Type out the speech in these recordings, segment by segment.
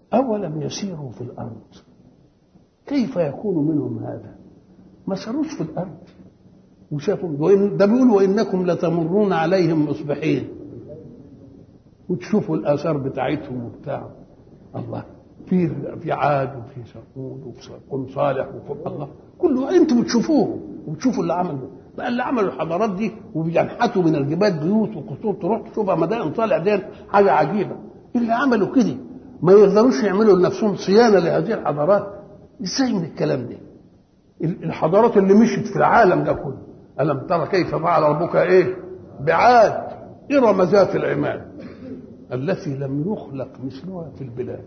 أولم يسيروا في الأرض كيف يكون منهم هذا ما ساروش في الأرض وشافوا وإن ده بيقول وإنكم لتمرون عليهم مصبحين وتشوفوا الآثار بتاعتهم وبتاع الله في في عاد وفي ثمود وفي قوم صالح وفي الله كله انتم بتشوفوه وبتشوفوا اللي عملوا بقى اللي عملوا الحضارات دي وبينحتوا من الجبال بيوت وقصور تروح تشوفها مدائن صالح دي حاجه عجيبه اللي عملوا كده ما يقدروش يعملوا لنفسهم صيانه لهذه الحضارات ازاي من الكلام ده الحضارات اللي مشت في العالم ده كله الم ترى كيف فعل ربك ايه بعاد ارم ذات العماد التي لم يخلق مثلها في البلاد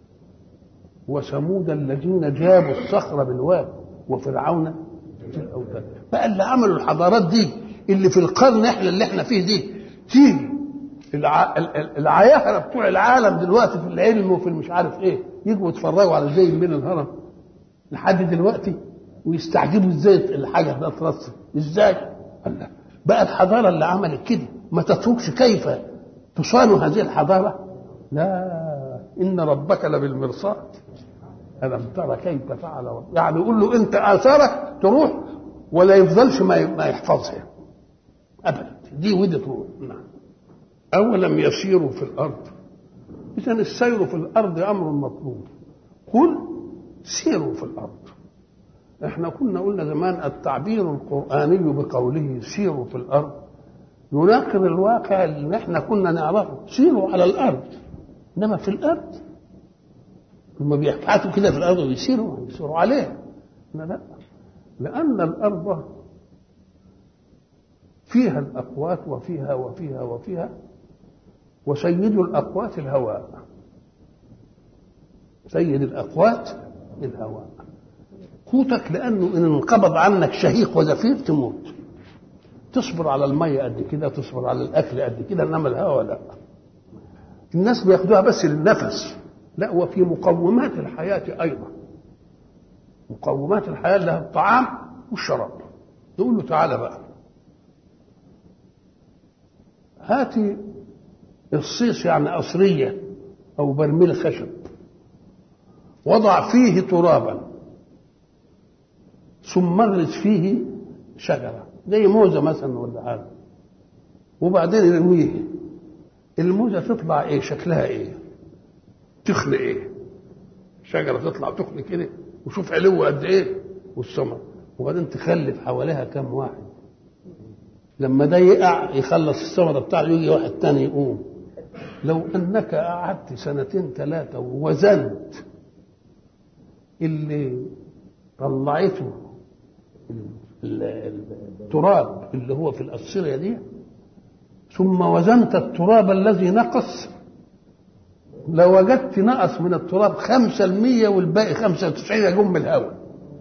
وثمود الذين جابوا الصخر بالواد وفرعون في الاوتاد بقى اللي عملوا الحضارات دي اللي في القرن احنا اللي احنا فيه دي تيجي الع... العياهرة بتوع العالم دلوقتي في العلم وفي المش عارف ايه يجوا يتفرجوا على زي من الهرم لحد دلوقتي ويستعجبوا ازاي الحاجه ده ترص ازاي الله بقى الحضاره اللي عملت كده ما تتركش كيف تصان هذه الحضاره لا ان ربك لبالمرصاد الم ترى كيف فعل رب يعني يقول له انت اثارك تروح ولا يفضلش ما ما يحفظها ابدا دي ودي تروح نعم اولم يسيروا في الارض اذا السير في الارض امر مطلوب قل سيروا في الارض احنا كنا قلنا زمان التعبير القراني بقوله سيروا في الارض يناقض الواقع اللي احنا كنا نعرفه سيروا على الارض انما في الارض هم بيبحثوا كده في الارض ويسيروا يسيروا عليها لا لا لان الارض فيها الاقوات وفيها وفيها وفيها وسيد الاقوات الهواء سيد الاقوات الهواء قوتك لانه ان انقبض عنك شهيق وزفير تموت تصبر على الميه قد كده تصبر على الاكل قد كده انما الهواء لا الناس بياخدوها بس للنفس لا وفي مقومات الحياه ايضا مقومات الحياه لها الطعام والشراب يقول له تعالى بقى هاتي الصيص يعني قصريه او برميل خشب وضع فيه ترابا ثم مرت فيه شجره زي موزه مثلا ولا حاجه وبعدين يرميه الموزه تطلع ايه شكلها ايه تخلق ايه شجره تطلع تخلق كده وشوف علو قد ايه والثمر وبعدين تخلف حواليها كم واحد لما ده يقع يخلص الثمرة بتاعه يجي واحد تاني يقوم لو انك قعدت سنتين ثلاثة ووزنت اللي طلعته التراب اللي هو في الأصيرية دي ثم وزنت التراب الذي نقص لوجدت نقص من التراب خمسة المية والباقي خمسة وتسعين يجوم من الهواء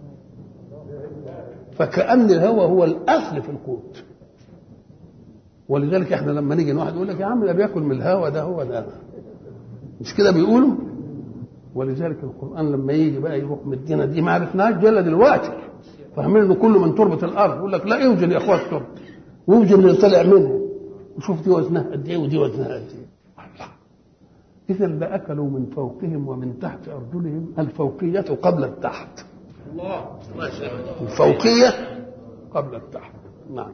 فكأن الهواء هو الأصل في القوت ولذلك احنا لما نيجي واحد يقول لك يا عم ده بياكل من الهواء ده هو ده مش كده بيقولوا ولذلك القرآن لما يجي بقى يروح مدينا دي ما عرفناش دي الا دلوقتي فاهمين انه كله من تربة الأرض يقول لك لا اوجد يا اخوات تربة واوجد اللي طلع منها وشوف دي وزنها قد ايه ودي وزنها قد ايه الله إذا لأكلوا من فوقهم ومن تحت أرجلهم الفوقية قبل التحت الله الفوقية قبل التحت نعم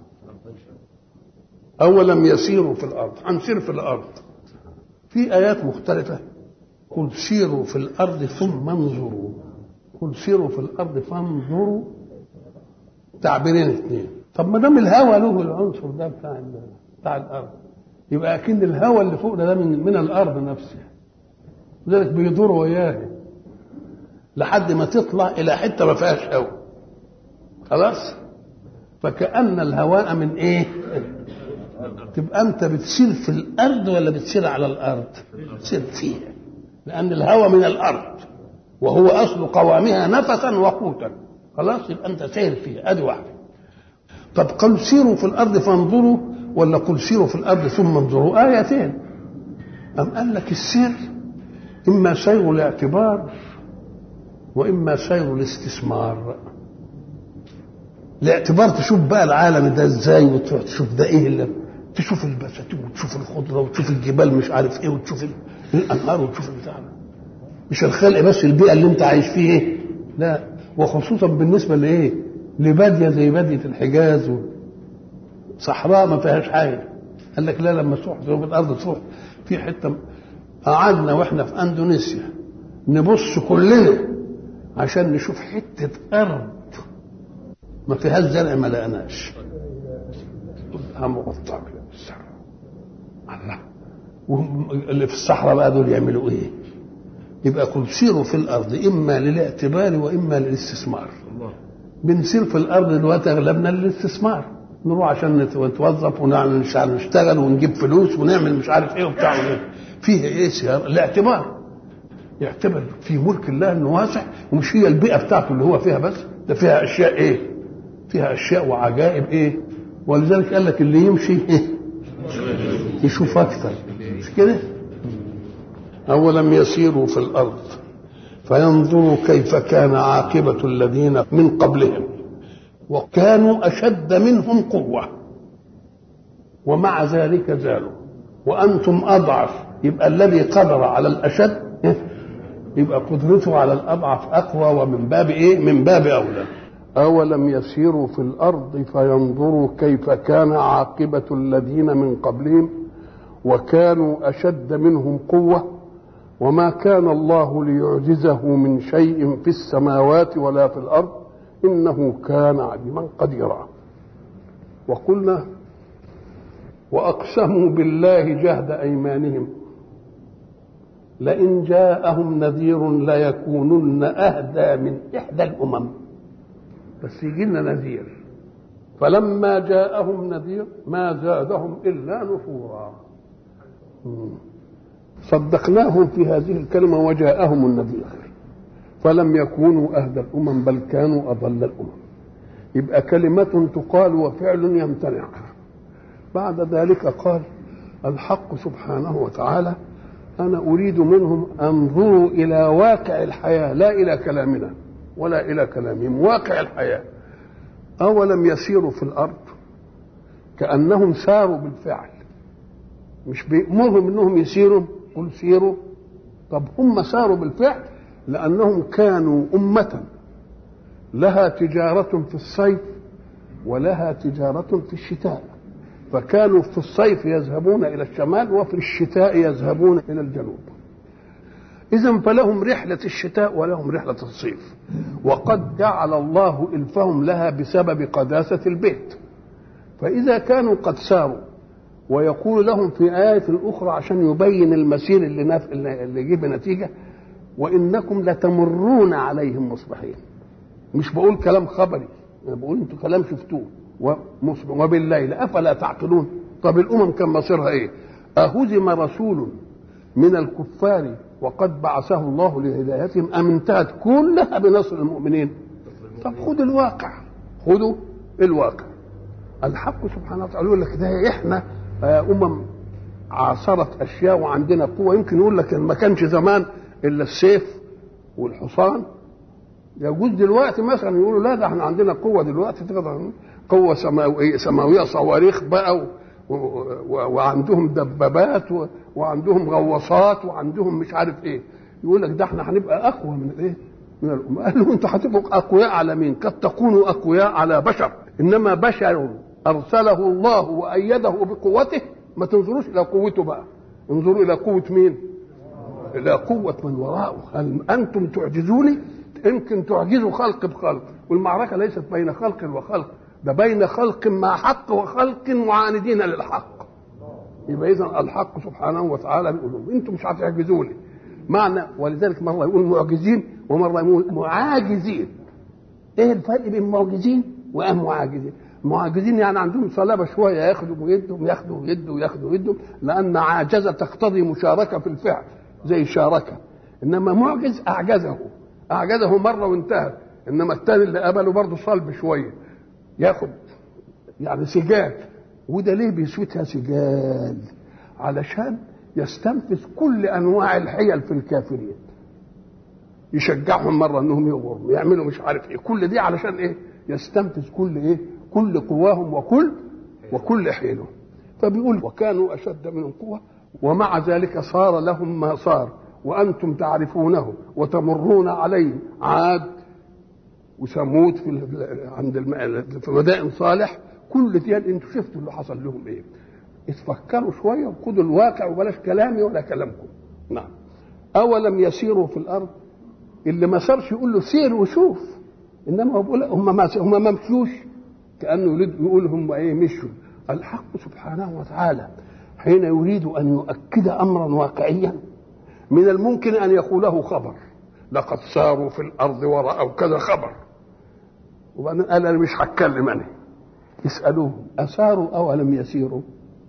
أولم يسيروا في الأرض هنسير في الأرض في آيات مختلفة قل سيروا في الأرض ثم انظروا قل سيروا في الأرض فانظروا تعبيرين اثنين طب ما دام الهوى له العنصر ده بتاع بتاع الأرض يبقى أكيد الهوى اللي فوق ده, ده من, من الأرض نفسها لذلك بيدور وياه لحد ما تطلع إلى حتة ما فيهاش هوا خلاص فكأن الهواء من إيه؟ تبقى انت بتسير في الارض ولا بتسير على الارض بتسير فيها لان الهوى من الارض وهو اصل قوامها نفسا وقوتا خلاص يبقى انت سير فيها ادي واحده طب قل سيروا في الارض فانظروا ولا قل سيروا في الارض ثم انظروا ايتين ام قال لك السير اما سير الاعتبار واما سير الاستثمار الاعتبار تشوف بقى العالم ده ازاي وتروح تشوف ده ايه اللي تشوف البساتين وتشوف الخضره وتشوف الجبال مش عارف ايه وتشوف الانهار وتشوف البتاع مش الخلق بس البيئه اللي انت عايش فيه ايه لا وخصوصا بالنسبه لايه لباديه زي باديه الحجاز و... صحراء ما فيهاش حاجه قال لك لا لما تروح في الارض تروح في حته قعدنا واحنا في اندونيسيا نبص كلنا عشان نشوف حته ارض ما فيهاش زرع ما لقناش مغطاه كده بالزرع الله اللي في الصحراء بقى دول يعملوا ايه؟ يبقى كل سيروا في الارض اما للاعتبار واما للاستثمار الله بنسير في الارض دلوقتي اغلبنا للاستثمار نروح عشان نتوظف ونعمل مش عارف نشتغل ونجيب فلوس ونعمل مش عارف ايه وبتاع وإيه. فيه ايه سيارة الاعتبار يعتبر في ملك الله انه واسع ومش هي البيئه بتاعته اللي هو فيها بس ده فيها اشياء ايه؟ فيها اشياء وعجائب ايه؟ ولذلك قال لك اللي يمشي إيه؟ يشوف اكثر مش كده؟ أولم يسيروا في الأرض فينظروا كيف كان عاقبة الذين من قبلهم وكانوا أشد منهم قوة ومع ذلك زالوا وأنتم أضعف يبقى الذي قدر على الأشد إيه؟ يبقى قدرته على الأضعف أقوى ومن باب إيه؟ من باب أولى أولم يسيروا في الأرض فينظروا كيف كان عاقبة الذين من قبلهم وكانوا أشد منهم قوة وما كان الله ليعجزه من شيء في السماوات ولا في الارض انه كان عليما قديرا وقلنا واقسموا بالله جهد ايمانهم لئن جاءهم نذير ليكونن اهدى من احدى الامم بس يجي لنا نذير فلما جاءهم نذير ما زادهم الا نفورا صدقناهم في هذه الكلمة وجاءهم النذير فلم يكونوا أهدى الأمم بل كانوا أضل الأمم يبقى كلمة تقال وفعل يمتنع بعد ذلك قال الحق سبحانه وتعالى أنا أريد منهم أنظروا إلى واقع الحياة لا إلى كلامنا ولا إلى كلامهم واقع الحياة أولم يسيروا في الأرض كأنهم ساروا بالفعل مش بيأمرهم انهم يسيروا قل سيروا طب هم ساروا بالفعل لانهم كانوا امه لها تجاره في الصيف ولها تجاره في الشتاء فكانوا في الصيف يذهبون الى الشمال وفي الشتاء يذهبون الى الجنوب اذا فلهم رحله الشتاء ولهم رحله الصيف وقد جعل الله الفهم لها بسبب قداسه البيت فاذا كانوا قد ساروا ويقول لهم في آية أخرى عشان يبين المسير اللي نف... اللي يجيب نتيجة وإنكم لتمرون عليهم مصبحين مش بقول كلام خبري أنا بقول أنتوا كلام شفتوه ومصبح وبالليل أفلا تعقلون طب الأمم كان مصيرها إيه أهزم رسول من الكفار وقد بعثه الله لهدايتهم أم انتهت كلها بنصر المؤمنين طب خذوا الواقع خذوا الواقع الحق سبحانه وتعالى يقول لك ده احنا امم عاصرت اشياء وعندنا قوه يمكن يقول لك ما كانش زمان الا السيف والحصان يجوز دلوقتي مثلا يقولوا لا ده احنا عندنا قوه دلوقتي تقدر قوه سماويه سماويه صواريخ بقى و و و وعندهم دبابات و وعندهم غواصات وعندهم مش عارف ايه يقول لك ده احنا هنبقى اقوى من الايه؟ من الامم قال له انتوا هتبقوا اقوياء على مين؟ قد تكونوا اقوياء على بشر انما بشر ارسله الله وايده بقوته ما تنظروش الى قوته بقى انظروا الى قوه مين الى قوه من وراءه هل انتم تعجزوني يمكن تعجزوا خلق بخلق والمعركه ليست بين خلق وخلق ده بين خلق مع حق وخلق معاندين للحق يبقى اذا الحق سبحانه وتعالى بيقول لهم انتم مش هتعجزوني معنى ولذلك مره يقول معجزين ومره يقول معاجزين ايه الفرق بين معجزين ومعاجزين معاجزين يعني عندهم صلابه شويه ياخدوا ويدوا ياخدوا ويدوا ياخدوا ويدوا لان عاجزه تقتضي مشاركه في الفعل زي شاركه انما معجز اعجزه اعجزه مره وانتهى انما الثاني اللي قبله برضه صلب شويه ياخد يعني سجال وده ليه بيسوتها سجال علشان يستنفذ كل انواع الحيل في الكافرين يشجعهم مره انهم يغروا يعملوا مش عارف ايه كل دي علشان ايه يستنفذ كل ايه كل قواهم وكل وكل حيلهم فبيقول وكانوا اشد منهم قوه ومع ذلك صار لهم ما صار وانتم تعرفونه وتمرون عليه عاد وثمود في ال- عند الم- في مدائن صالح كل دي انتوا شفتوا اللي حصل لهم ايه اتفكروا شويه وخدوا الواقع وبلاش كلامي ولا كلامكم نعم اولم يسيروا في الارض اللي ما صارش يقول له سير وشوف انما هو بيقول هم ما هم ما مشوش كانه يريد يقول هم ايه مشوا الحق سبحانه وتعالى حين يريد ان يؤكد امرا واقعيا من الممكن ان يقوله خبر لقد ساروا في الارض وراوا كذا خبر وبعدين قال انا مش هتكلم انا يسالوهم اساروا او لم يسيروا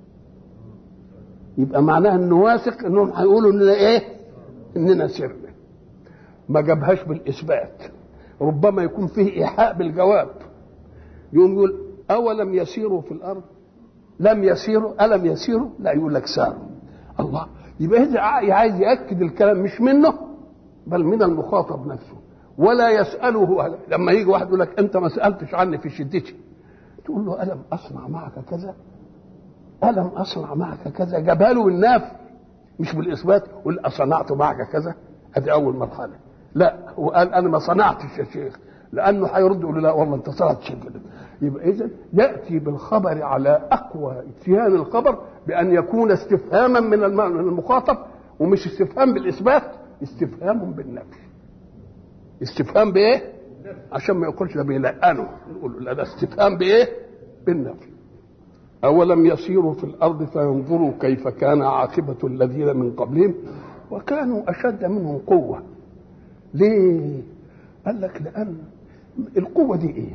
يبقى معناها انه واثق انهم هيقولوا اننا ايه اننا سرنا ما جابهاش بالاثبات ربما يكون فيه ايحاء بالجواب يقوم يقول اولم يسيروا في الارض لم يسيروا الم يسيروا لا يقول لك ساروا الله يبقى هذا عايز ياكد الكلام مش منه بل من المخاطب نفسه ولا يساله لما يجي واحد يقول لك انت ما سالتش عني في شدتي تقول له الم اصنع معك كذا الم اصنع معك كذا جابها له بالنفي مش بالاثبات قل اصنعت معك كذا ادي اول مرحله لا هو قال انا ما صنعتش يا شيخ لانه هيرد يقول له لا والله انت صنعت شيء كده يبقى اذا ياتي بالخبر على اقوى اتيان الخبر بان يكون استفهاما من الم- من المخاطب ومش استفهام بالاثبات استفهام بالنفي استفهام بايه عشان ما يقولش ده بيلقنه نقول له لا ده استفهام بايه بالنفي أولم يسيروا في الأرض فينظروا كيف كان عاقبة الذين من قبلهم وكانوا أشد منهم قوة ليه؟ قال لك لأن القوة دي إيه؟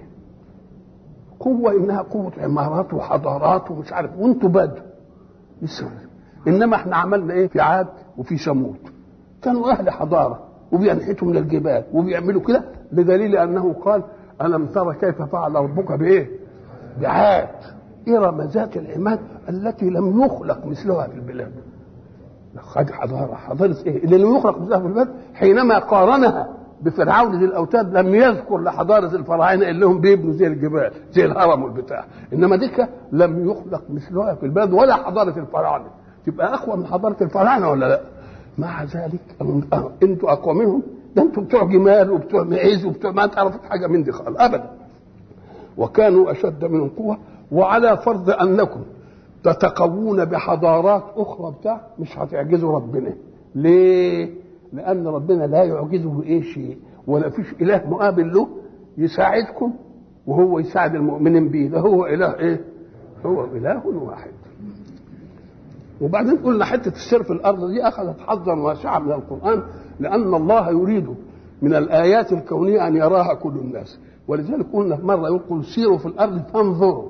قوة إنها قوة عمارات وحضارات ومش عارف وأنتوا بدوا لسه إنما إحنا عملنا إيه في عاد وفي ثمود كانوا أهل حضارة وبينحتوا من الجبال وبيعملوا كده بدليل أنه قال ألم ترى كيف فعل ربك بإيه؟ بعاد إرم ذات العماد التي لم يخلق مثلها في البلاد خد حضارة حضارة إيه؟ اللي لم يخلق مثلها في البلاد حينما قارنها بفرعون ذي الأوتاد لم يذكر لحضارة الفراعنة اللي هم بيبنوا زي الجبال زي الهرم والبتاع إنما ديك لم يخلق مثلها في البلاد ولا حضارة الفراعنة تبقى أقوى من حضارة الفراعنة ولا لا؟ مع ذلك أه، أنتوا أقوى منهم ده أنتوا بتوع جمال وبتوع معيز وبتوع ما تعرفوا حاجة من دي خالص أبدا وكانوا أشد منهم قوة وعلى فرض أنكم تتقوون بحضارات أخرى بتاع مش هتعجزوا ربنا ليه؟ لأن ربنا لا يعجزه إيه شيء ولا فيش إله مقابل له يساعدكم وهو يساعد المؤمنين به ده هو إله إيه؟ هو إله واحد وبعدين قلنا حتة السير في الأرض دي أخذت حظا واسعا من القرآن لأن الله يريد من الآيات الكونية أن يراها كل الناس ولذلك قلنا مرة يقول سيروا في الأرض فانظروا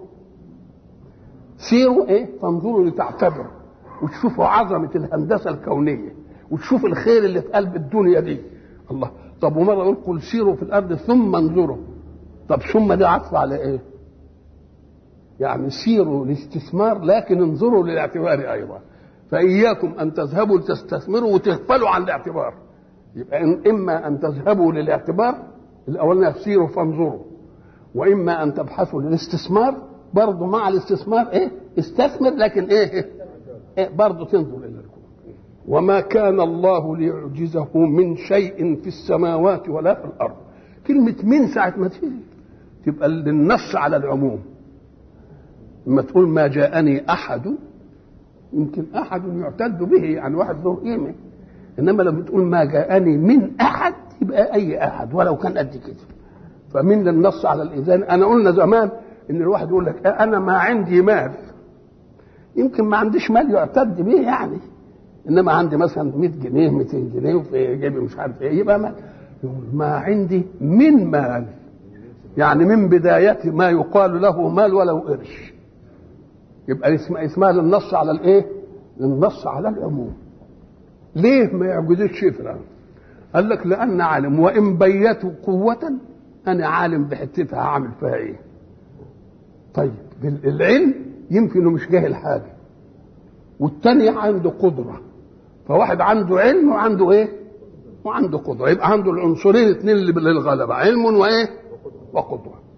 سيروا إيه فانظروا لتعتبروا وتشوفوا عظمة الهندسة الكونية وتشوفوا الخير اللي في قلب الدنيا دي الله طب ومرة يقول قل سيروا في الأرض ثم انظروا طب ثم دي عطف على إيه يعني سيروا الاستثمار لكن انظروا للاعتبار أيضا فإياكم أن تذهبوا لتستثمروا وتغفلوا عن الاعتبار يبقى إن إما أن تذهبوا للاعتبار الأولاني سيروا فانظروا وإما أن تبحثوا للاستثمار برضه مع الاستثمار إيه استثمر لكن إيه, إيه برضه تنظر إلى الكون وما كان الله ليعجزه من شيء في السماوات ولا في الأرض كلمة من ساعة ما تيجي تبقى للنص على العموم لما تقول ما جاءني أحد يمكن أحد يعتد به يعني واحد له قيمة إنما لما تقول ما جاءني من أحد يبقى أي أحد ولو كان قد كده فمن للنص على الإذان أنا قلنا زمان إن الواحد يقول لك أنا ما عندي مال يمكن ما عنديش مال يعتد به يعني إنما عندي مثلا 100 جنيه 200 جنيه وفي جيبي مش عارف إيه يبقى ما يقول ما عندي من مال يعني من بداية ما يقال له مال ولو قرش يبقى اسمها اسمها للنص على الايه؟ للنص على العموم. ليه ما يعجزوش شيء فرعون؟ قال لك لأن عالم وإن بيتوا قوة أنا عالم بحتتها هعمل فيها إيه؟ طيب العلم يمكن إنه مش جاهل حاجة والتاني عنده قدرة فواحد عنده علم وعنده إيه؟ وعنده قدرة يبقى عنده العنصرين الاثنين اللي للغلبة علم وإيه؟ وقدرة